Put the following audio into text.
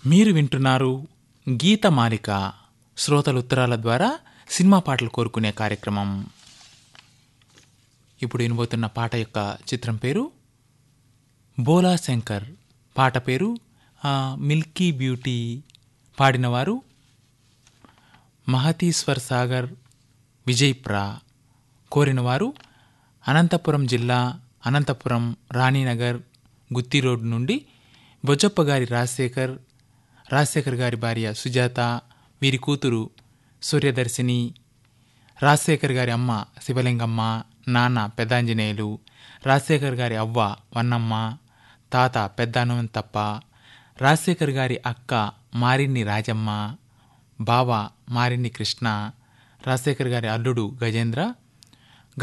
మీరు వింటున్నారు గీతమాలిక శ్రోతల ఉత్తరాల ద్వారా సినిమా పాటలు కోరుకునే కార్యక్రమం ఇప్పుడు వినబోతున్న పాట యొక్క చిత్రం పేరు బోలా శంకర్ పాట పేరు ఆ, మిల్కీ బ్యూటీ పాడినవారు మహతీశ్వర్ సాగర్ విజయ్ప్రా కోరినవారు అనంతపురం జిల్లా అనంతపురం రాణీనగర్ గుత్తి రోడ్ నుండి బొజ్జప్ప గారి రాజశేఖర్ రాజశేఖర్ గారి భార్య సుజాత వీరి కూతురు సూర్యదర్శిని రాజశేఖర్ గారి అమ్మ శివలింగమ్మ నాన్న పెద్దాంజనేయులు రాజశేఖర్ గారి అవ్వ వన్నమ్మ తాత పెద్ద హనుమంతప్ప రాజశేఖర్ గారి అక్క మారిన్ని రాజమ్మ బావ మారిన్ని కృష్ణ రాజశేఖర్ గారి అల్లుడు గజేంద్ర